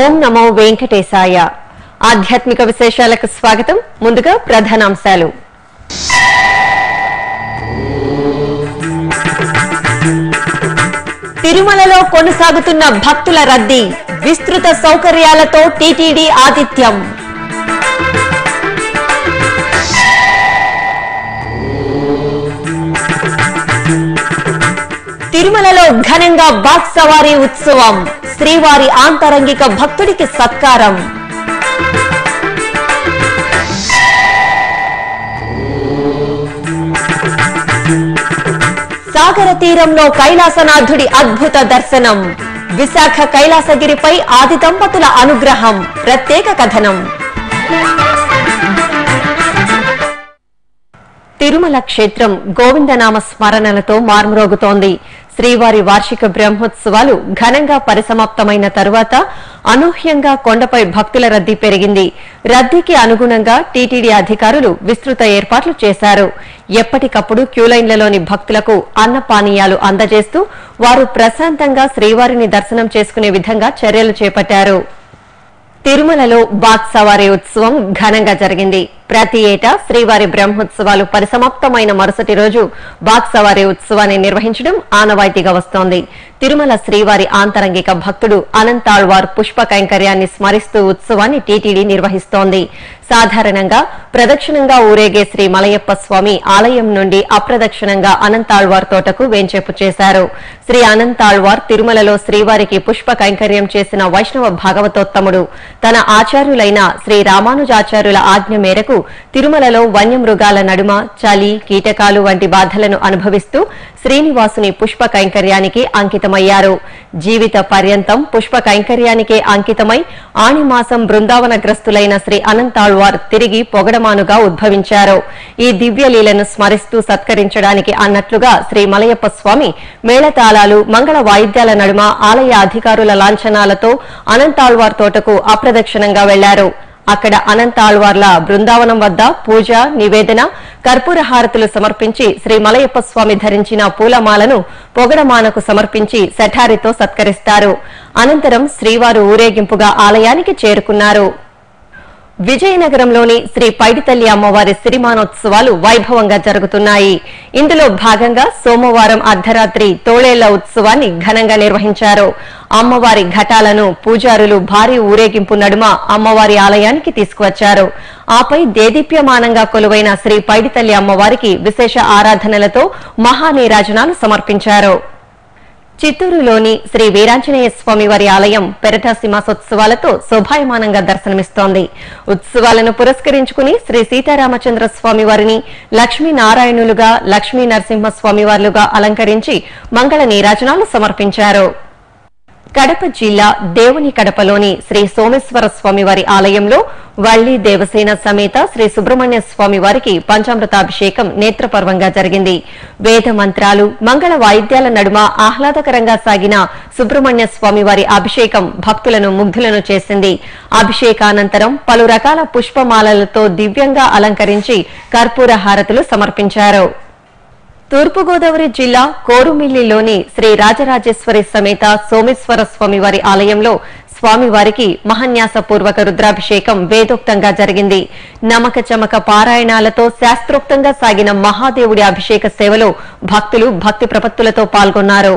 ఓం నమో వెంకటేశాయ ఆధ్యాత్మిక విశేషాలకు స్వాగతం ముందుగా ప్రధానాంశాలు తిరుమలలో కొనసాగుతున్న భక్తుల రద్దీ విస్తృత సౌకర్యాలతో టీటీడీ ఆతిథ్యం తిరుమలలో ఘనంగా బాక్ సవారీ ఉత్సవం శ్రీవారి ఆంతరంగిక భక్తుడికి సత్కారం సాగర తీరంలో కైలాసనాథుడి అద్భుత దర్శనం విశాఖ కైలాసగిరిపై ఆది దంపతుల అనుగ్రహం ప్రత్యేక కథనం తిరుమల క్షేత్రం గోవిందనామ స్మరణలతో మార్మరోగుతోంది శ్రీవారి వార్షిక బ్రహ్మోత్సవాలు ఘనంగా పరిసమాప్తమైన తరువాత అనూహ్యంగా కొండపై భక్తుల రద్దీ పెరిగింది రద్దీకి అనుగుణంగా టీటీడీ అధికారులు విస్తృత ఏర్పాట్లు చేశారు ఎప్పటికప్పుడు క్యూలైన్లలోని భక్తులకు అన్నపానీయాలు అందజేస్తూ వారు ప్రశాంతంగా శ్రీవారిని దర్శనం చేసుకునే విధంగా చర్యలు చేపట్టారు తిరుమలలో బాత్ సవారీ ఉత్సవం ఘనంగా జరిగింది ప్రతి ఏటా శ్రీవారి బ్రహ్మోత్సవాలు పరిసమాప్తమైన మరుసటి రోజు బాత్ సవారీ ఉత్సవాన్ని నిర్వహించడం ఆనవాయితీగా వస్తోంది తిరుమల శ్రీవారి ఆంతరంగిక భక్తుడు అనంతాళ్వార్ పుష్ప కైంకర్యాన్ని స్మరిస్తూ ఉత్సవాన్ని టీటీడీ నిర్వహిస్తోంది సాధారణంగా ప్రదక్షిణంగా ఊరేగే శ్రీ మలయప్ప స్వామి ఆలయం నుండి అప్రదక్షిణంగా అనంతాళ్వార్ తోటకు వేంచేపు చేశారు శ్రీ అనంతాళ్వార్ తిరుమలలో శ్రీవారికి పుష్ప కైంకర్యం చేసిన వైష్ణవ భాగవతోత్తముడు తన ఆచార్యులైన శ్రీ రామానుజాచార్యుల ఆజ్ఞ మేరకు తిరుమలలో వన్యమృగాల నడుమ చలి కీటకాలు వంటి బాధలను అనుభవిస్తూ శ్రీనివాసుని పుష్ప కైంకర్యానికి అంకితమయ్యారు జీవిత పర్యంతం పుష్ప కైంకర్యానికే అంకితమై ఆణిమాసం బృందావనగ్రస్తులైన శ్రీ అనంతాళ్వార్ తిరిగి పొగడమానుగా ఉద్భవించారు ఈ దివ్యలీలను స్మరిస్తూ సత్కరించడానికి అన్నట్లుగా శ్రీ మలయప్ప స్వామి మేళతాళాలు మంగళ వాయిద్యాల నడుమ ఆలయ అధికారుల లాంఛనాలతో అనంతాళ్వార్ తోటకు అప్రదక్షిణంగా వెళ్లారు అక్కడ అనంతాళ్వార్ల బృందావనం వద్ద పూజ నివేదన కర్పూర హారతులు సమర్పించి శ్రీ మలయప్ప స్వామి ధరించిన పూలమాలను పొగడమానకు సమర్పించి శఠారితో సత్కరిస్తారు అనంతరం శ్రీవారు ఊరేగింపుగా ఆలయానికి చేరుకున్నారు విజయనగరంలోని శ్రీ పైడితల్లి అమ్మవారి సిరిమానోత్సవాలు వైభవంగా జరుగుతున్నాయి ఇందులో భాగంగా సోమవారం అర్ధరాత్రి తోళేళ్ల ఉత్సవాన్ని ఘనంగా నిర్వహించారు అమ్మవారి ఘటాలను పూజారులు భారీ ఊరేగింపు నడుమ అమ్మవారి ఆలయానికి తీసుకువచ్చారు ఆపై దేదీప్యమానంగా కొలువైన శ్రీ పైడితల్లి అమ్మవారికి విశేష ఆరాధనలతో మహానీరాజనాలు సమర్పించారు చిత్తూరులోని శ్రీ వీరాంజనేయ స్వామి వారి ఆలయం పెరటాసి మాసోత్సవాలతో శోభాయమానంగా దర్శనమిస్తోంది ఉత్సవాలను పురస్కరించుకుని శ్రీ సీతారామచంద్ర స్వామి వారిని లక్ష్మీనారాయణులుగా లక్ష్మీ నరసింహస్వామి వారులుగా అలంకరించి మంగళ నీరాజనాలు సమర్పించారు కడప జిల్లా దేవుని కడపలోని శ్రీ సోమేశ్వర స్వామి వారి ఆలయంలో వల్లి దేవసేన సమేత శ్రీ సుబ్రహ్మణ్య స్వామి వారికి పంచామృతాభిషేకం నేత్రపర్వంగా జరిగింది వేద మంత్రాలు మంగళ వాయిద్యాల నడుమ ఆహ్లాదకరంగా సాగిన సుబ్రహ్మణ్య స్వామి వారి అభిషేకం భక్తులను ముగ్ధులను చేసింది అభిషేకానంతరం పలు రకాల పుష్పమాలలతో దివ్యంగా అలంకరించి కర్పూర హారతులు సమర్పించారు తూర్పుగోదావరి జిల్లా కోరుమిల్లిలోని శ్రీ రాజరాజేశ్వరి సమేత సోమేశ్వర స్వామివారి ఆలయంలో స్వామివారికి మహన్యాసపూర్వక రుద్రాభిషేకం వేదోక్తంగా జరిగింది నమక చమక పారాయణాలతో శాస్త్రోక్తంగా సాగిన మహాదేవుడి అభిషేక సేవలో భక్తులు భక్తి ప్రపత్తులతో పాల్గొన్నారు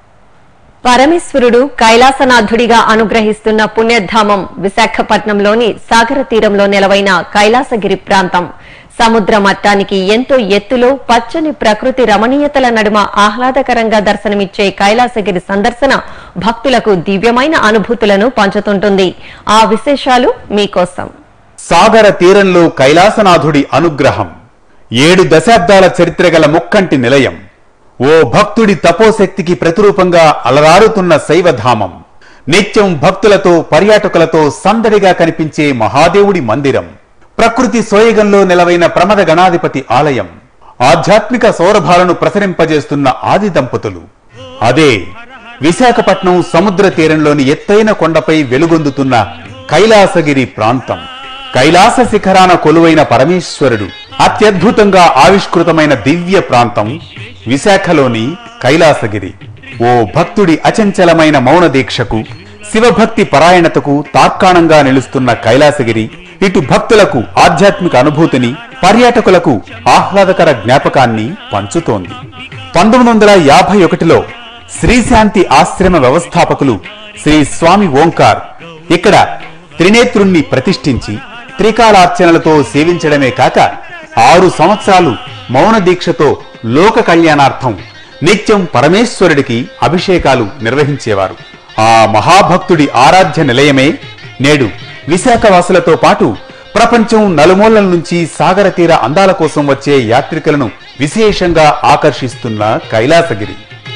పరమేశ్వరుడు కైలాసనాథుడిగా అనుగ్రహిస్తున్న పుణ్యధామం విశాఖపట్నంలోని సాగర తీరంలో నెలవైన కైలాసగిరి ప్రాంతం సముద్ర మట్టానికి ఎంతో ఎత్తులో పచ్చని ప్రకృతి రమణీయతల నడుమ ఆహ్లాదకరంగా దర్శనమిచ్చే కైలాసగిరి సందర్శన భక్తులకు దివ్యమైన అనుభూతులను పంచుతుంటుంది ఆ విశేషాలు మీకోసం సాగర తీరంలో కైలాసనాథుడి అనుగ్రహం ఏడు దశాబ్దాల చరిత్ర గల ముక్కంటి నిలయం ఓ భక్తుడి తపోశక్తికి ప్రతిరూపంగా అలరారుతున్న శైవధామం నిత్యం భక్తులతో పర్యాటకులతో సందడిగా కనిపించే మహాదేవుడి మందిరం ప్రకృతి సోయగంలో నెలవైన ప్రమద గణాధిపతి ఆలయం ఆధ్యాత్మిక సౌరభాలను ప్రసరింపజేస్తున్న ఆది దంపతులు అదే విశాఖపట్నం సముద్ర తీరంలోని ఎత్తైన కొండపై వెలుగొందుతున్న కైలాసగిరి ప్రాంతం కైలాస శిఖరాన కొలువైన పరమేశ్వరుడు అత్యద్భుతంగా ఆవిష్కృతమైన దివ్య ప్రాంతం విశాఖలోని కైలాసగిరి ఓ భక్తుడి అచంచలమైన మౌన దీక్షకు శివభక్తి పరాయణతకు తార్కాణంగా నిలుస్తున్న కైలాసగిరి ఇటు భక్తులకు ఆధ్యాత్మిక అనుభూతిని పర్యాటకులకు ఆహ్లాదకర జ్ఞాపకాన్ని పంచుతోంది పంతొమ్మిది వందల యాభై ఒకటిలో శ్రీశాంతి ఆశ్రమ వ్యవస్థాపకులు శ్రీ స్వామి ఓంకార్ ఇక్కడ త్రినేత్రుణ్ణి ప్రతిష్ఠించి త్రికాలార్చనలతో సేవించడమే కాక ఆరు సంవత్సరాలు మౌన దీక్షతో లోక కళ్యాణార్థం నిత్యం పరమేశ్వరుడికి అభిషేకాలు నిర్వహించేవారు ఆ మహాభక్తుడి ఆరాధ్య నిలయమే నేడు విశాఖవాసులతో పాటు ప్రపంచం నలుమూలల నుంచి సాగర తీర అందాల కోసం వచ్చే యాత్రికులను విశేషంగా ఆకర్షిస్తున్న కైలాసగిరి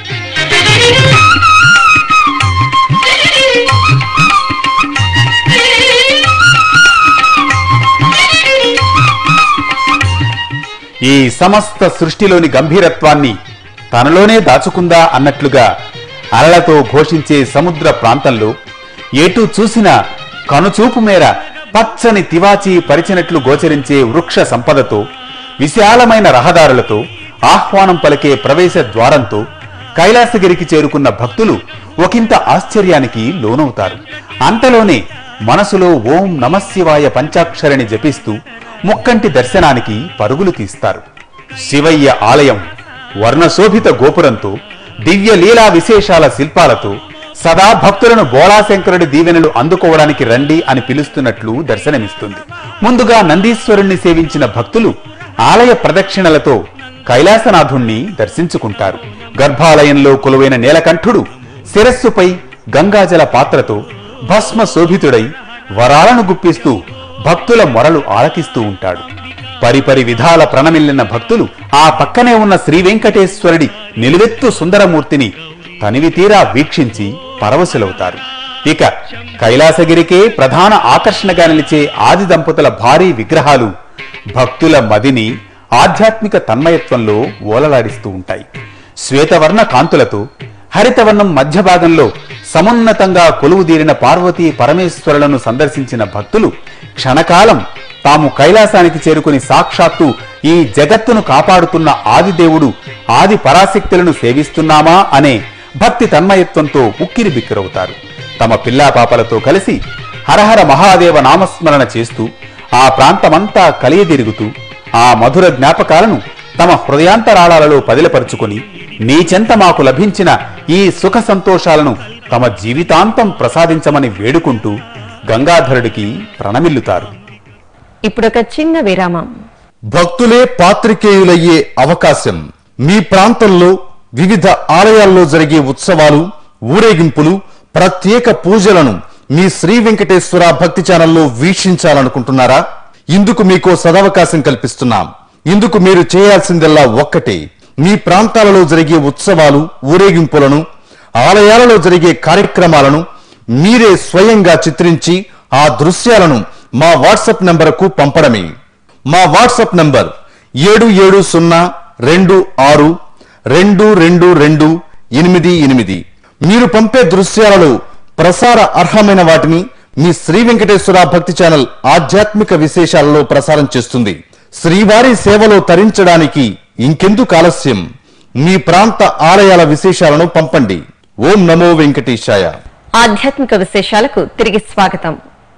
ఈ సమస్త సృష్టిలోని గంభీరత్వాన్ని తనలోనే దాచుకుందా అన్నట్లుగా అలలతో ఘోషించే సముద్ర ప్రాంతంలో ఎటు చూసినా కనుచూపు మేర పచ్చని తివాచి పరిచినట్లు గోచరించే వృక్ష సంపదతో విశాలమైన రహదారులతో ఆహ్వానం పలికే ప్రవేశ ద్వారంతో కైలాసగిరికి చేరుకున్న భక్తులు ఒకంత ఆశ్చర్యానికి లోనవుతారు అంతలోనే మనసులో ఓం నమశివాయ పంచాక్షరిని జపిస్తూ ముక్కంటి దర్శనానికి పరుగులు తీస్తారు శివయ్య ఆలయం వర్ణశోభిత గోపురంతో దివ్య లీలా విశేషాల శిల్పాలతో సదా భక్తులను బోళాశంకరుడి దీవెనలు అందుకోవడానికి రండి అని పిలుస్తున్నట్లు దర్శనమిస్తుంది ముందుగా నందీశ్వరుణ్ణి సేవించిన భక్తులు ఆలయ ప్రదక్షిణలతో కైలాసనాథుణ్ణి దర్శించుకుంటారు గర్భాలయంలో కొలువైన నీలకంఠుడు శిరస్సుపై గంగాజల పాత్రతో భస్మ శోభితుడై వరాలను గుప్పిస్తూ భక్తుల మొరలు ఆలకిస్తూ ఉంటాడు పరిపరి విధాల ప్రణమిల్లిన భక్తులు ఆ పక్కనే ఉన్న శ్రీ వెంకటేశ్వరుడి నిలువెత్తు సుందరమూర్తిని తనివి తీరా వీక్షించి పరవశులవుతారు ఇక కైలాసగిరికే ప్రధాన ఆకర్షణగా నిలిచే ఆది దంపతుల భారీ విగ్రహాలు భక్తుల మదిని ఆధ్యాత్మిక తన్మయత్వంలో ఓలలాడిస్తూ ఉంటాయి శ్వేతవర్ణ కాంతులతో హరితవర్ణం మధ్య భాగంలో సమున్నతంగా కొలువుదీరిన పార్వతీ పరమేశ్వరులను సందర్శించిన భక్తులు క్షణకాలం తాము కైలాసానికి చేరుకుని సాక్షాత్తు ఈ జగత్తును కాపాడుతున్న ఆదిదేవుడు ఆది పరాశక్తులను సేవిస్తున్నామా అనే భక్తి తన్మయత్వంతో ఉక్కిరి బిక్కిరవుతారు తమ పిల్లా పాపలతో కలిసి హరహర మహాదేవ నామస్మరణ చేస్తూ ఆ ప్రాంతమంతా కలియదిరుగుతూ ఆ మధుర జ్ఞాపకాలను తమ హృదయాంతరాళాలలో పదిలపరుచుకుని నీచెంత మాకు లభించిన ఈ సుఖ సంతోషాలను తమ జీవితాంతం ప్రసాదించమని వేడుకుంటూ గంగాధరుడికి ప్రణమిల్లుతారు ఇప్పుడొక చిన్న విరామం భక్తులే పాత్రికేయులయ్యే అవకాశం మీ ప్రాంతంలో వివిధ ఆలయాల్లో జరిగే ఉత్సవాలు ఊరేగింపులు ప్రత్యేక పూజలను మీ శ్రీ వెంకటేశ్వర భక్తి ఛానల్లో వీక్షించాలనుకుంటున్నారా ఇందుకు మీకో సదవకాశం కల్పిస్తున్నాం ఇందుకు మీరు చేయాల్సిందల్లా ఒక్కటే మీ ప్రాంతాలలో జరిగే ఉత్సవాలు ఊరేగింపులను ఆలయాలలో జరిగే కార్యక్రమాలను మీరే స్వయంగా చిత్రించి ఆ దృశ్యాలను మా వాట్సాప్ నంబరుకు పంపడమే మా వాట్సాప్ నంబర్ ఏడు ఏడు సున్నా రెండు ఆరు రెండు రెండు రెండు ఎనిమిది ఎనిమిది మీరు పంపే దృశ్యాలలో ప్రసార అర్హమైన వాటిని మీ శ్రీ వెంకటేశ్వర భక్తి ఛానల్ ఆధ్యాత్మిక విశేషాలలో ప్రసారం చేస్తుంది శ్రీవారి సేవలో తరించడానికి ఇంకెందుకు ఆలస్యం మీ ప్రాంత ఆలయాల విశేషాలను పంపండి ఓం నమో వెంకటేశాయ ఆధ్యాత్మిక విశేషాలకు తిరిగి స్వాగతం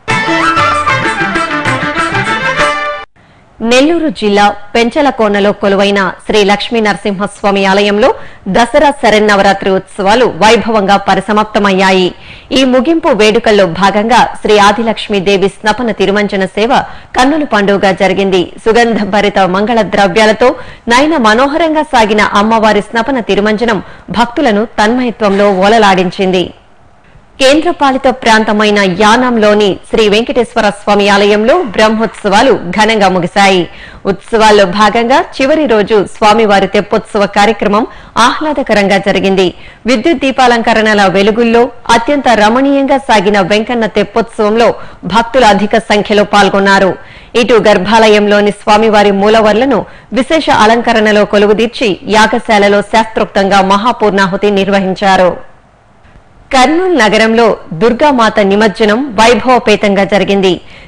నెల్లూరు జిల్లా పెంచలకోనలో కొలువైన శ్రీ లక్ష్మీ నరసింహస్వామి ఆలయంలో దసరా శరన్నవరాత్రి ఉత్సవాలు వైభవంగా పరిసమాప్తమయ్యాయి ఈ ముగింపు వేడుకల్లో భాగంగా శ్రీ ఆదిలక్ష్మీదేవి స్నపన తిరుమంజన సేవ కన్నుల పండుగగా జరిగింది సుగంధ భరిత మంగళ ద్రవ్యాలతో నయన మనోహరంగా సాగిన అమ్మవారి స్నపన తిరుమంజనం భక్తులను తన్మయత్వంలో ఓలలాడించింది కేంద్రపాలిత ప్రాంతమైన యానాంలోని శ్రీ వెంకటేశ్వర స్వామి ఆలయంలో బ్రహ్మోత్సవాలు ఘనంగా ముగిశాయి ఉత్సవాల్లో భాగంగా చివరి రోజు స్వామివారి తెప్పోత్సవ కార్యక్రమం ఆహ్లాదకరంగా జరిగింది విద్యుత్ దీపాలంకరణల వెలుగుల్లో అత్యంత రమణీయంగా సాగిన వెంకన్న తెప్పోత్సవంలో భక్తులు అధిక సంఖ్యలో పాల్గొన్నారు ఇటు గర్భాలయంలోని స్వామివారి మూలవర్లను విశేష అలంకరణలో కొలువుదీర్చి యాగశాలలో శాస్త్రోక్తంగా మహాపూర్ణాహుతి నిర్వహించారు కర్నూలు నగరంలో దుర్గామాత నిమజ్జనం వైభవపేతంగా జరిగింది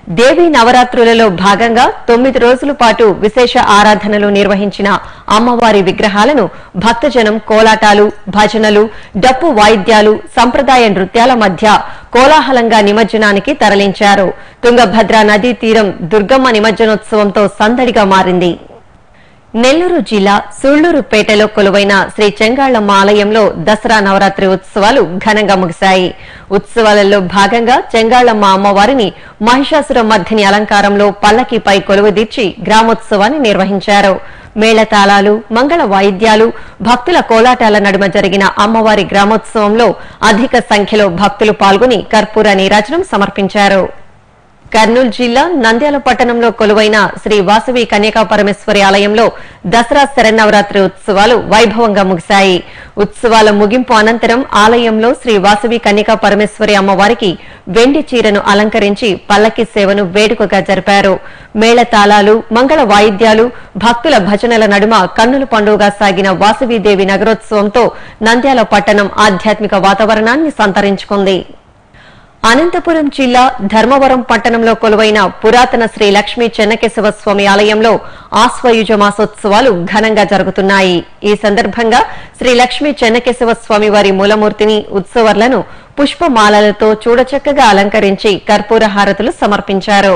దేవీ నవరాత్రులలో భాగంగా తొమ్మిది రోజుల పాటు విశేష ఆరాధనలు నిర్వహించిన అమ్మవారి విగ్రహాలను భక్తజనం కోలాటాలు భజనలు డప్పు వాయిద్యాలు సంప్రదాయ నృత్యాల మధ్య కోలాహలంగా నిమజ్జనానికి తరలించారు తుంగభద్ర నదీ తీరం దుర్గమ్మ నిమజ్జనోత్సవంతో సందడిగా మారింది నెల్లూరు జిల్లా సుళ్లూరుపేటలో కొలువైన శ్రీ చెంగాళ్లమ్మ ఆలయంలో దసరా నవరాత్రి ఉత్సవాలు ఘనంగా ముగిశాయి ఉత్సవాలలో భాగంగా చెంగాళ్లమ్మ అమ్మవారిని మహిషాసుర మర్దిని అలంకారంలో పల్లకిపై కొలువుదీర్చి గ్రామోత్సవాన్ని నిర్వహించారు మేళతాళాలు మంగళ వాయిద్యాలు భక్తుల కోలాటాల నడుమ జరిగిన అమ్మవారి గ్రామోత్సవంలో అధిక సంఖ్యలో భక్తులు పాల్గొని కర్పూర నీరాజనం సమర్పించారు కర్నూలు జిల్లా నంద్యాల పట్టణంలో కొలువైన శ్రీ వాసవి కన్యకా పరమేశ్వరి ఆలయంలో దసరా శరన్నవరాత్రి ఉత్సవాలు వైభవంగా ముగిశాయి ఉత్సవాల ముగింపు అనంతరం ఆలయంలో శ్రీ వాసవి కన్యకా పరమేశ్వరి అమ్మవారికి వెండి చీరను అలంకరించి పల్లకి సేవను వేడుకగా జరిపారు మేళతాళాలు మంగళ వాయిద్యాలు భక్తుల భజనల నడుమ కన్నుల పండుగగా సాగిన వాసవీదేవి నగరోత్సవంతో నంద్యాల పట్టణం ఆధ్యాత్మిక వాతావరణాన్ని సంతరించుకుంది అనంతపురం జిల్లా ధర్మవరం పట్టణంలో కొలువైన పురాతన శ్రీ లక్ష్మీ చెన్నకేశవ స్వామి ఆలయంలో ఆశ్వయుజ మాసోత్సవాలు ఘనంగా జరుగుతున్నాయి ఈ సందర్భంగా శ్రీ లక్ష్మీ చెన్నకేశవ స్వామి వారి మూలమూర్తిని ఉత్సవర్లను పుష్పమాలలతో చూడచక్కగా అలంకరించి కర్పూర హారతులు సమర్పించారు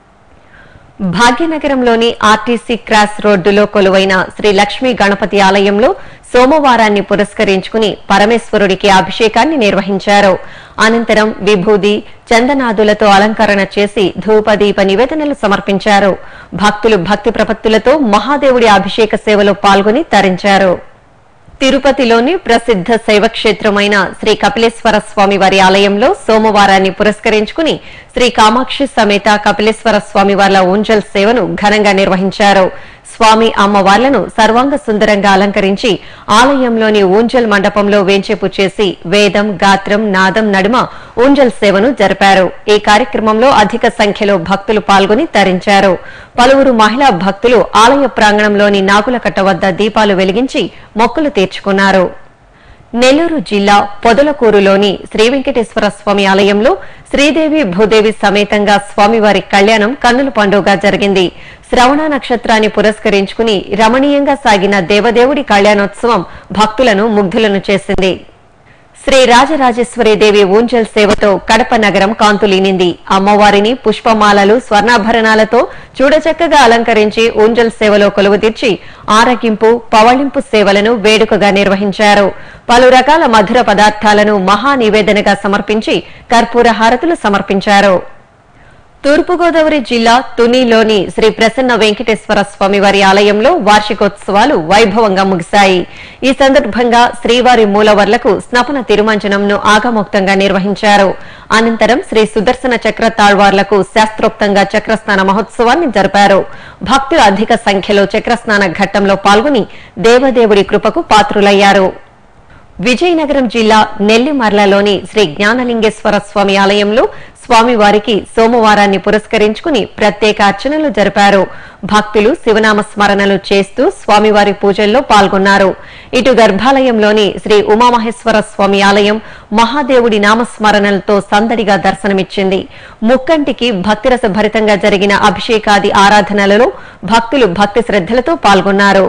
భాగ్యనగరంలోని ఆర్టీసీ క్రాస్ రోడ్డులో కొలువైన శ్రీ లక్ష్మీ గణపతి ఆలయంలో సోమవారాన్ని పురస్కరించుకుని పరమేశ్వరుడికి అభిషేకాన్ని నిర్వహించారు అనంతరం విభూది చందనాదులతో అలంకరణ చేసి ధూపదీప నివేదనలు సమర్పించారు భక్తులు భక్తి ప్రపత్తులతో మహాదేవుడి అభిషేక సేవలో పాల్గొని తరించారు తిరుపతిలోని ప్రసిద్ధ శైవక్షేత్రమైన శ్రీ కపిలేశ్వర స్వామి వారి ఆలయంలో సోమవారాన్ని పురస్కరించుకుని శ్రీ కామాక్షి సమేత కపిలేశ్వర స్వామి వార్ల ఊంజల్ సేవను ఘనంగా నిర్వహించారు స్వామి అమ్మవార్లను సర్వాంగ సుందరంగా అలంకరించి ఆలయంలోని ఊంజల్ మండపంలో వేంచేపు చేసి వేదం గాత్రం నాదం నడుమ ఊంజల్ సేవను జరిపారు ఈ కార్యక్రమంలో అధిక సంఖ్యలో భక్తులు పాల్గొని తరించారు పలువురు మహిళా భక్తులు ఆలయ ప్రాంగణంలోని నాగులకట్ట వద్ద దీపాలు వెలిగించి మొక్కులు తీర్చుకున్నారు నెల్లూరు జిల్లా పొదలకూరులోని శ్రీ వెంకటేశ్వర స్వామి ఆలయంలో శ్రీదేవి భూదేవి సమేతంగా స్వామివారి కళ్యాణం కన్నుల పండుగ జరిగింది శ్రవణ నక్షత్రాన్ని పురస్కరించుకుని రమణీయంగా సాగిన దేవదేవుడి కళ్యాణోత్సవం భక్తులను ముగ్ధులను చేసింది శ్రీ రాజరాజేశ్వరి దేవి ఊంజల్ సేవతో కడప నగరం కాంతులీనింది అమ్మవారిని పుష్పమాలలు స్వర్ణాభరణాలతో చూడచక్కగా అలంకరించి ఊంజల్ సేవలో కొలువుతీర్చి ఆరగింపు పవళింపు సేవలను వేడుకగా నిర్వహించారు పలు రకాల మధుర పదార్థాలను మహా నివేదనగా సమర్పించి కర్పూర హారతులు సమర్పించారు తూర్పుగోదావరి జిల్లా తునిలోని శ్రీ ప్రసన్న వెంకటేశ్వర స్వామివారి ఆలయంలో వార్షికోత్సవాలు వైభవంగా ముగిశాయి ఈ సందర్భంగా శ్రీవారి మూలవర్లకు స్నపన తిరుమంజనంను ఆగమోక్తంగా నిర్వహించారు అనంతరం శ్రీ సుదర్శన చక్ర తాళ్వార్లకు శాస్త్రోక్తంగా చక్రస్నాన మహోత్సవాన్ని జరిపారు భక్తులు అధిక సంఖ్యలో చక్రస్నాన ఘట్టంలో పాల్గొని దేవదేవుడి కృపకు పాత్రులయ్యారు విజయనగరం జిల్లా నెల్లిమర్లలోని శ్రీ జ్ఞానలింగేశ్వర స్వామి ఆలయంలో స్వామివారికి సోమవారాన్ని పురస్కరించుకుని ప్రత్యేక అర్చనలు జరిపారు భక్తులు శివనామ స్మరణలు చేస్తూ స్వామివారి పూజల్లో పాల్గొన్నారు ఇటు గర్భాలయంలోని శ్రీ ఉమామహేశ్వర స్వామి ఆలయం మహాదేవుడి నామస్మరణలతో సందడిగా దర్శనమిచ్చింది ముక్కంటికి భక్తిరస భరితంగా జరిగిన అభిషేకాది ఆరాధనలలో భక్తులు భక్తి శ్రద్దలతో పాల్గొన్నారు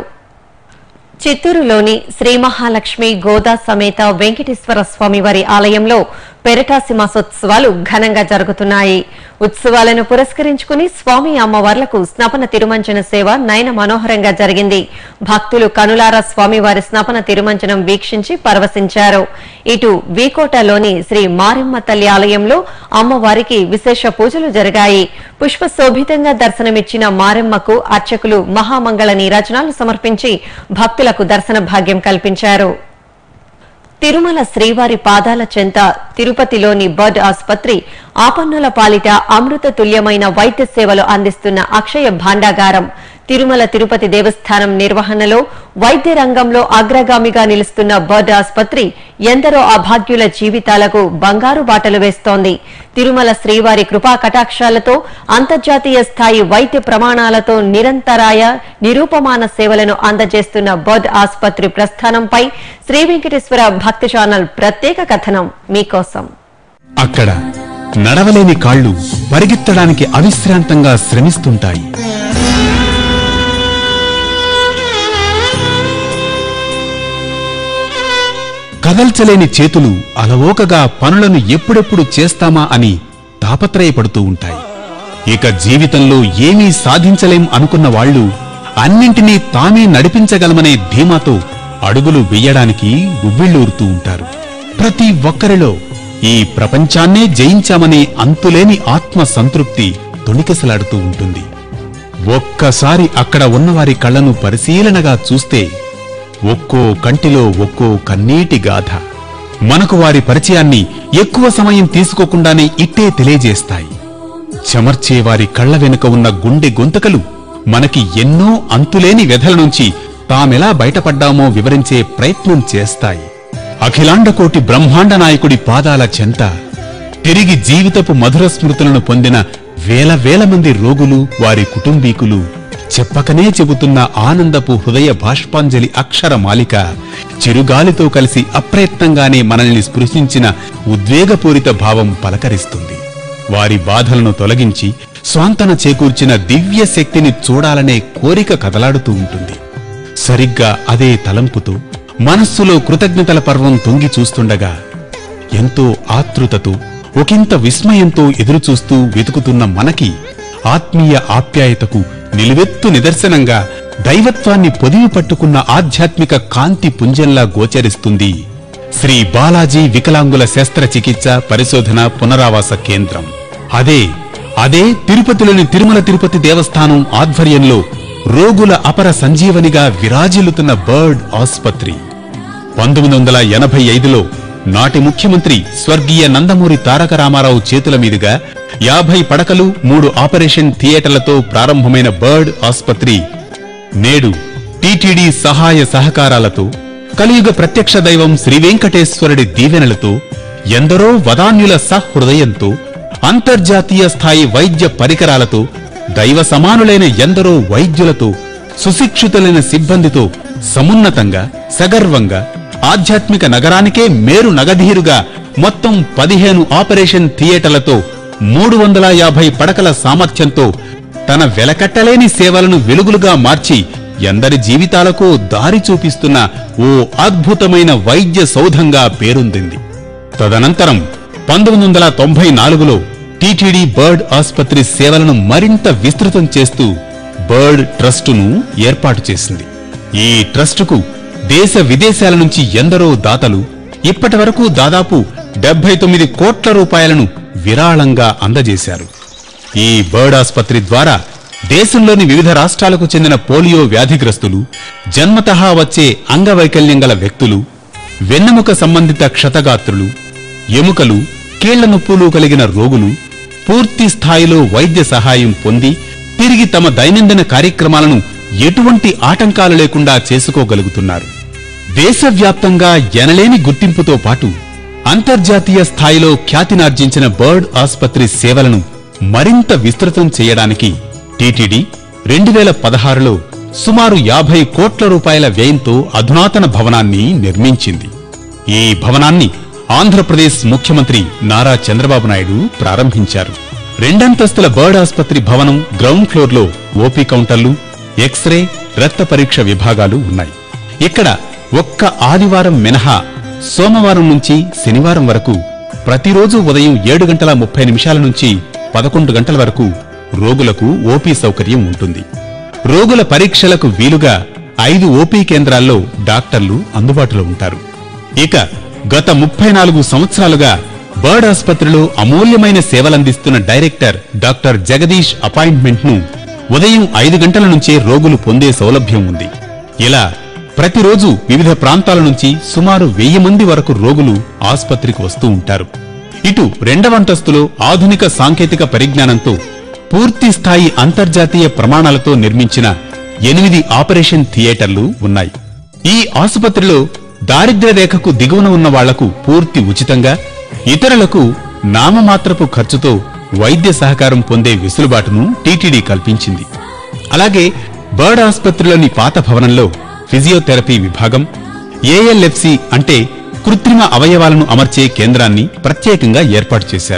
చిత్తూరులోని శ్రీ మహాలక్ష్మి గోదా సమేత వెంకటేశ్వర స్వామి వారి ఆలయంలో పెరటాసి మాసోత్సవాలు ఘనంగా జరుగుతున్నాయి ఉత్సవాలను పురస్కరించుకుని స్వామి అమ్మవార్లకు స్నపన తిరుమంచన సేవ నయన మనోహరంగా జరిగింది భక్తులు కనులారా స్వామివారి స్నపన తిరుమంచనం వీక్షించి పరవశించారు ఇటు వీకోటలోని శ్రీ మారెమ్మ తల్లి ఆలయంలో అమ్మవారికి విశేష పూజలు జరిగాయి పుష్ప శోభితంగా దర్శనమిచ్చిన మారెమ్మకు అర్చకులు మహామంగళ నీరాజనాలు సమర్పించి భక్తులకు దర్శన భాగ్యం కల్పించారు తిరుమల శ్రీవారి పాదాల చెంత తిరుపతిలోని బర్డ్ ఆసుపత్రి ఆపన్నుల పాలిట అమృత తుల్యమైన వైద్య సేవలు అందిస్తున్న అక్షయ భాండాగారం తిరుమల తిరుపతి దేవస్థానం నిర్వహణలో వైద్య రంగంలో అగ్రగామిగా నిలుస్తున్న బర్డ్ ఆసుపత్రి ఎందరో అభాగ్యుల జీవితాలకు బంగారు బాటలు వేస్తోంది తిరుమల శ్రీవారి కృపా కటాక్షాలతో అంతర్జాతీయ స్థాయి వైద్య ప్రమాణాలతో నిరంతరాయ నిరూపమాన సేవలను అందజేస్తున్న బర్డ్ ఆసుపత్రి ప్రస్థానంపై శ్రీ వెంకటేశ్వర భక్తి ఛానల్ ప్రత్యేక కథనం మీకోసం అక్కడ నడవలేని కాళ్ళు పరిగెత్తడానికి అవిశ్రాంతంగా శ్రమిస్తుంటాయి కదల్చలేని చేతులు అలవోకగా పనులను ఎప్పుడెప్పుడు చేస్తామా అని తాపత్రయపడుతూ ఉంటాయి ఇక జీవితంలో ఏమీ సాధించలేం అనుకున్న వాళ్ళు అన్నింటినీ తామే నడిపించగలమనే ధీమాతో అడుగులు వెయ్యడానికి ఉవ్విళ్ళూరుతూ ఉంటారు ప్రతి ఒక్కరిలో ఈ ప్రపంచాన్నే జయించామనే అంతులేని ఆత్మ సంతృప్తి తొణికిసలాడుతూ ఉంటుంది ఒక్కసారి అక్కడ ఉన్నవారి కళ్ళను పరిశీలనగా చూస్తే ఒక్కో కంటిలో ఒక్కో కన్నీటి గాథ మనకు వారి పరిచయాన్ని ఎక్కువ సమయం తీసుకోకుండానే ఇట్టే తెలియజేస్తాయి చెమర్చే వారి కళ్ళ వెనుక ఉన్న గుండె గొంతకలు మనకి ఎన్నో అంతులేని వ్యధల నుంచి తామెలా బయటపడ్డామో వివరించే ప్రయత్నం చేస్తాయి అఖిలాండకోటి బ్రహ్మాండ నాయకుడి పాదాల చెంత తిరిగి జీవితపు మధుర స్మృతులను పొందిన వేల వేల మంది రోగులు వారి కుటుంబీకులు చెప్పకనే చెబుతున్న ఆనందపు హృదయ బాష్పాంజలి అక్షర మాలిక చిరుగాలితో కలిసి అప్రయత్నంగానే మనల్ని స్పృశించిన ఉద్వేగపూరిత భావం పలకరిస్తుంది వారి బాధలను తొలగించి స్వాంతన చేకూర్చిన దివ్య శక్తిని చూడాలనే కోరిక కదలాడుతూ ఉంటుంది సరిగ్గా అదే తలంపుతో మనస్సులో కృతజ్ఞతల పర్వం తొంగి చూస్తుండగా ఎంతో ఆతృతతో ఒకంత విస్మయంతో ఎదురుచూస్తూ వెతుకుతున్న మనకి ఆత్మీయ ఆప్యాయతకు నిలువెత్తు నిదర్శనంగా దైవత్వాన్ని పొదివి పట్టుకున్న ఆధ్యాత్మిక కాంతి పుంజంలా గోచరిస్తుంది శ్రీ బాలాజీ వికలాంగుల శస్త్రచికిత్స పరిశోధన పునరావాస కేంద్రం అదే అదే తిరుపతిలోని తిరుమల తిరుపతి దేవస్థానం ఆధ్వర్యంలో రోగుల అపర సంజీవనిగా విరాజిల్లుతున్న బర్డ్ ఆస్పత్రి పంతొమ్మిది వందల ఎనభై ఐదులో నాటి ముఖ్యమంత్రి స్వర్గీయ నందమూరి తారక రామారావు చేతుల మీదుగా యాభై పడకలు మూడు ఆపరేషన్ థియేటర్లతో ప్రారంభమైన బర్డ్ ఆస్పత్రి నేడు టీటీడీ సహాయ సహకారాలతో కలియుగ ప్రత్యక్ష దైవం శ్రీ వెంకటేశ్వరుడి దీవెనలతో ఎందరో వదాన్యుల సహృదయంతో అంతర్జాతీయ స్థాయి వైద్య పరికరాలతో దైవ సమానులైన ఎందరో వైద్యులతో సుశిక్షితులైన సిబ్బందితో సమున్నతంగా సగర్వంగా ఆధ్యాత్మిక నగరానికే మేరు నగధీరుగా మొత్తం పదిహేను ఆపరేషన్ థియేటర్లతో మూడు వందల యాభై పడకల సామర్థ్యంతో తన వెలకట్టలేని సేవలను వెలుగులుగా మార్చి ఎందరి జీవితాలకు దారి చూపిస్తున్న ఓ అద్భుతమైన వైద్య సౌధంగా పేరొందింది తదనంతరం పంతొమ్మిది వందల తొంభై నాలుగులో టీటీడీ బర్డ్ ఆసుపత్రి సేవలను మరింత విస్తృతం చేస్తూ బర్డ్ ట్రస్టును ఏర్పాటు చేసింది ఈ ట్రస్టుకు దేశ విదేశాల నుంచి ఎందరో దాతలు ఇప్పటి వరకు దాదాపు డెబ్బై తొమ్మిది కోట్ల రూపాయలను విరాళంగా అందజేశారు ఈ బర్డ్ ఆసుపత్రి ద్వారా దేశంలోని వివిధ రాష్ట్రాలకు చెందిన పోలియో వ్యాధిగ్రస్తులు జన్మతహా వచ్చే అంగవైకల్యం గల వ్యక్తులు వెన్నెముక సంబంధిత క్షతగాత్రులు ఎముకలు కీళ్ల నొప్పులు కలిగిన రోగులు పూర్తి స్థాయిలో వైద్య సహాయం పొంది తిరిగి తమ దైనందిన కార్యక్రమాలను ఎటువంటి ఆటంకాలు లేకుండా చేసుకోగలుగుతున్నారు దేశవ్యాప్తంగా ఎనలేని గుర్తింపుతో పాటు అంతర్జాతీయ స్థాయిలో ఖ్యాతినార్జించిన బర్డ్ ఆసుపత్రి సేవలను మరింత విస్తృతం చేయడానికి టీటీడీ రెండు వేల పదహారులో సుమారు యాభై కోట్ల రూపాయల వ్యయంతో అధునాతన భవనాన్ని నిర్మించింది ఈ భవనాన్ని ఆంధ్రప్రదేశ్ ముఖ్యమంత్రి నారా చంద్రబాబు నాయుడు ప్రారంభించారు రెండంతస్తుల బర్డ్ ఆసుపత్రి భవనం గ్రౌండ్ ఫ్లోర్లో ఓపీ కౌంటర్లు ఎక్స్రే రక్త పరీక్ష విభాగాలు ఉన్నాయి ఇక్కడ ఒక్క ఆదివారం మినహా సోమవారం నుంచి శనివారం వరకు ప్రతిరోజు ఉదయం ఏడు గంటల ముప్పై నిమిషాల నుంచి పదకొండు గంటల వరకు రోగులకు ఓపీ సౌకర్యం ఉంటుంది రోగుల పరీక్షలకు వీలుగా ఐదు ఓపీ కేంద్రాల్లో డాక్టర్లు అందుబాటులో ఉంటారు ఇక గత ముప్పై నాలుగు సంవత్సరాలుగా బర్డ్ ఆసుపత్రిలో అమూల్యమైన సేవలందిస్తున్న డైరెక్టర్ డాక్టర్ జగదీష్ అపాయింట్మెంట్ ను ఉదయం ఐదు గంటల నుంచే రోగులు పొందే సౌలభ్యం ఉంది ఇలా ప్రతిరోజు వివిధ ప్రాంతాల నుంచి సుమారు వెయ్యి మంది వరకు రోగులు ఆసుపత్రికి వస్తూ ఉంటారు ఇటు రెండవ అంతస్తులో ఆధునిక సాంకేతిక పరిజ్ఞానంతో పూర్తి స్థాయి అంతర్జాతీయ ప్రమాణాలతో నిర్మించిన ఎనిమిది ఆపరేషన్ థియేటర్లు ఉన్నాయి ఈ ఆసుపత్రిలో దారిద్ర్య రేఖకు దిగువన ఉన్న వాళ్లకు పూర్తి ఉచితంగా ఇతరులకు నామమాత్రపు ఖర్చుతో వైద్య సహకారం పొందే వెసులుబాటును టీటీడీ కల్పించింది అలాగే బర్డ్ ఆసుపత్రిలోని పాత భవనంలో ఫిజియోథెరపీ విభాగం ఏఎల్ఎఫ్సి అంటే కృత్రిమ అవయవాలను అమర్చే కేంద్రాన్ని ప్రత్యేకంగా ఏర్పాటు చేశారు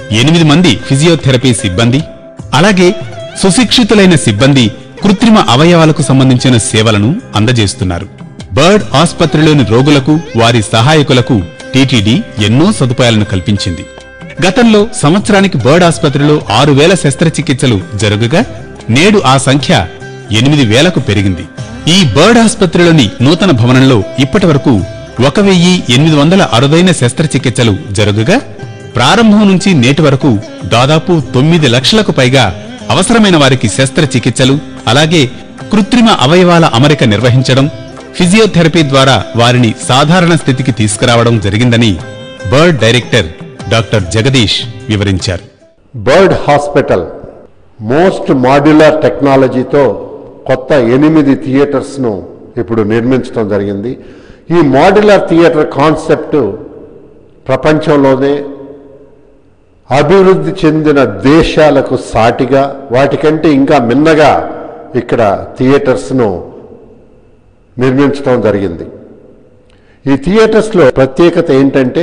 ఎనిమిది మంది ఫిజియోథెరపీ సిబ్బంది అలాగే సుశిక్షితులైన సిబ్బంది కృత్రిమ అవయవాలకు సంబంధించిన సేవలను అందజేస్తున్నారు బర్డ్ ఆసుపత్రిలోని రోగులకు వారి సహాయకులకు టీటీడీ ఎన్నో సదుపాయాలను కల్పించింది గతంలో సంవత్సరానికి బర్డ్ ఆసుపత్రిలో ఆరు వేల శస్త్రచికిత్సలు జరుగుగా నేడు ఆ సంఖ్య ఎనిమిది వేలకు పెరిగింది ఈ బర్డ్ ఆసుపత్రిలోని నూతన భవనంలో ఇప్పటి వరకు ఒక వెయ్యి ఎనిమిది వందల అరుదైన శస్త్రచికిత్సలు జరుగుగా ప్రారంభం నుంచి నేటి వరకు దాదాపు తొమ్మిది లక్షలకు పైగా అవసరమైన వారికి శస్త్రచికిత్సలు అలాగే కృత్రిమ అవయవాల అమరిక నిర్వహించడం ఫిజియోథెరపీ ద్వారా వారిని సాధారణ స్థితికి తీసుకురావడం జరిగిందని బర్డ్ డైరెక్టర్ డాక్టర్ జగదీష్ వివరించారు బర్డ్ హాస్పిటల్ మోస్ట్ మాడ్యులర్ టెక్నాలజీతో కొత్త ఎనిమిది థియేటర్స్ను ఇప్పుడు నిర్మించడం జరిగింది ఈ మాడ్యులర్ థియేటర్ కాన్సెప్ట్ ప్రపంచంలోనే అభివృద్ధి చెందిన దేశాలకు సాటిగా వాటికంటే ఇంకా మిన్నగా ఇక్కడ థియేటర్స్ను నిర్మించడం జరిగింది ఈ థియేటర్స్లో ప్రత్యేకత ఏంటంటే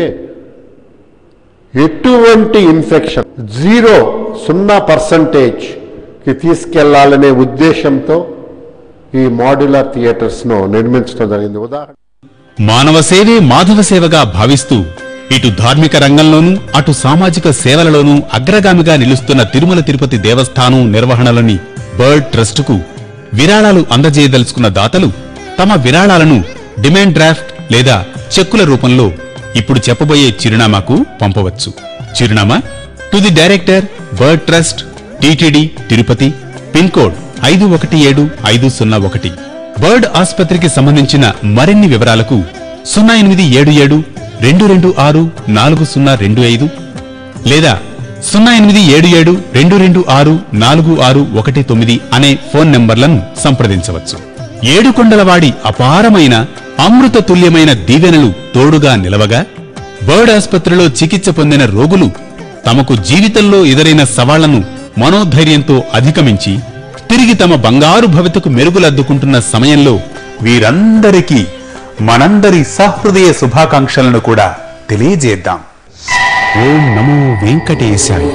ఎటువంటి ఇన్ఫెక్షన్ జీరో సున్నా పర్సంటేజ్కి తీసుకెళ్లాలనే ఉద్దేశంతో ఈ మాడ్యులర్ థియేటర్స్ను నిర్మించడం జరిగింది ఉదాహరణ మానవ సేవే మాధవ సేవగా భావిస్తూ ఇటు ధార్మిక రంగంలోనూ అటు సామాజిక సేవలలోనూ అగ్రగామిగా నిలుస్తున్న తిరుమల తిరుపతి దేవస్థానం నిర్వహణలోని బర్డ్ ట్రస్టుకు విరాళాలు అందజేయదలుచుకున్న దాతలు తమ విరాళాలను డిమాండ్ డ్రాఫ్ట్ లేదా చెక్కుల రూపంలో ఇప్పుడు చెప్పబోయే చిరునామాకు పంపవచ్చు చిరునామా to the director Bird trust TTD Tirupati pin code ఐదు ఒకటి ఏడు ఐదు సున్నా ఒకటి బర్డ్ ఆసుపత్రికి సంబంధించిన మరిన్ని వివరాలకు సున్నా ఎనిమిది ఏడు ఏడు రెండు రెండు ఆరు నాలుగు సున్నా రెండు ఐదు లేదా సున్నా ఎనిమిది ఏడు ఏడు రెండు రెండు ఆరు నాలుగు ఆరు ఒకటి తొమ్మిది అనే ఫోన్ నంబర్లను సంప్రదించవచ్చు ఏడుకొండలవాడి అపారమైన అమృత తుల్యమైన దీవెనలు తోడుగా నిలవగా బర్డ్ ఆసుపత్రిలో చికిత్స పొందిన రోగులు తమకు జీవితంలో ఎదురైన సవాళ్లను మనోధైర్యంతో అధిగమించి తిరిగి తమ బంగారు భవితకు మెరుగులద్దుకుంటున్న సమయంలో వీరందరికీ మనందరి సహృదయ శుభాకాంక్షలను కూడా తెలియజేద్దాం ఓం నమో వెంకటేశాయ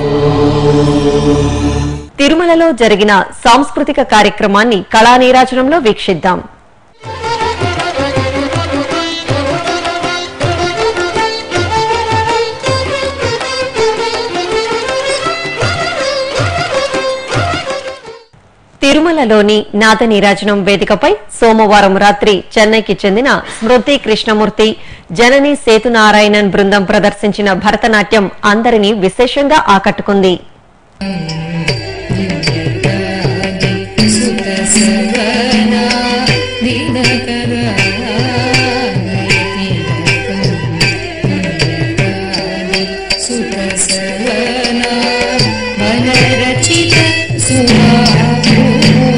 తిరుమలలో జరిగిన సాంస్కృతిక కార్యక్రమాన్ని కళా నీరాజనంలో వీక్షిద్దాం తిరుమలలోని నాద నీరాజనం వేదికపై సోమవారం రాత్రి చెన్నైకి చెందిన స్మృతి కృష్ణమూర్తి జనని సేతునారాయణన్ బృందం ప్రదర్శించిన భరతనాట్యం అందరినీ విశేషంగా ఆకట్టుకుంది సుఖసవనా దినకరా సుఖసవనా మనరచిత సుమాభూక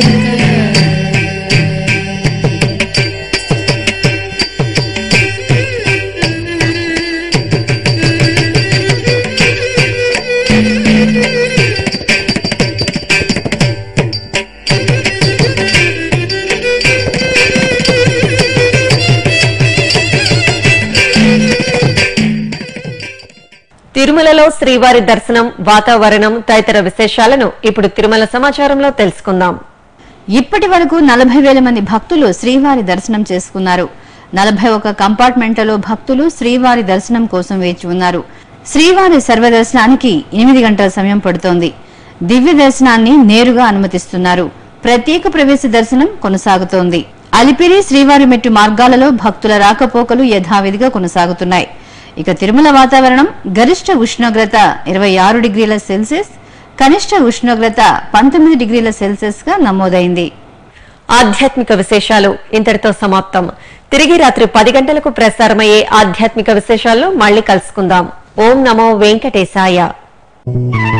తిరుమలలో శ్రీవారి దర్శనం వాతావరణం తదితర విశేషాలను ఇప్పుడు తిరుమల సమాచారంలో తెలుసుకుందాం ఇప్పటి వరకు నలభై వేల మంది భక్తులు శ్రీవారి దర్శనం చేసుకున్నారు నలభై ఒక కంపార్ట్మెంట్లలో భక్తులు శ్రీవారి దర్శనం కోసం వేచి ఉన్నారు శ్రీవారి సర్వదర్శనానికి ఎనిమిది గంటల సమయం పడుతోంది దివ్య దర్శనాన్ని నేరుగా అనుమతిస్తున్నారు ప్రత్యేక ప్రవేశ దర్శనం కొనసాగుతోంది అలిపిరి శ్రీవారి మెట్టు మార్గాలలో భక్తుల రాకపోకలు యథావిధిగా కొనసాగుతున్నాయి ఇక తిరుమల వాతావరణం గరిష్ట ఉష్ణోగ్రత ఇరవై ఆరు డిగ్రీల సెల్సియస్ కనిష్ట ఉష్ణోగ్రత పంతొమ్మిది డిగ్రీల సెల్సియస్ గా నమోదైంది ఆధ్యాత్మిక విశేషాలు ఇంతటితో సమాప్తం తిరిగి రాత్రి పది గంటలకు ప్రసారమయ్యే ఆధ్యాత్మిక విశేషాల్లో మళ్ళీ కలుసుకుందాం ఓం నమో వెంకటేశాయ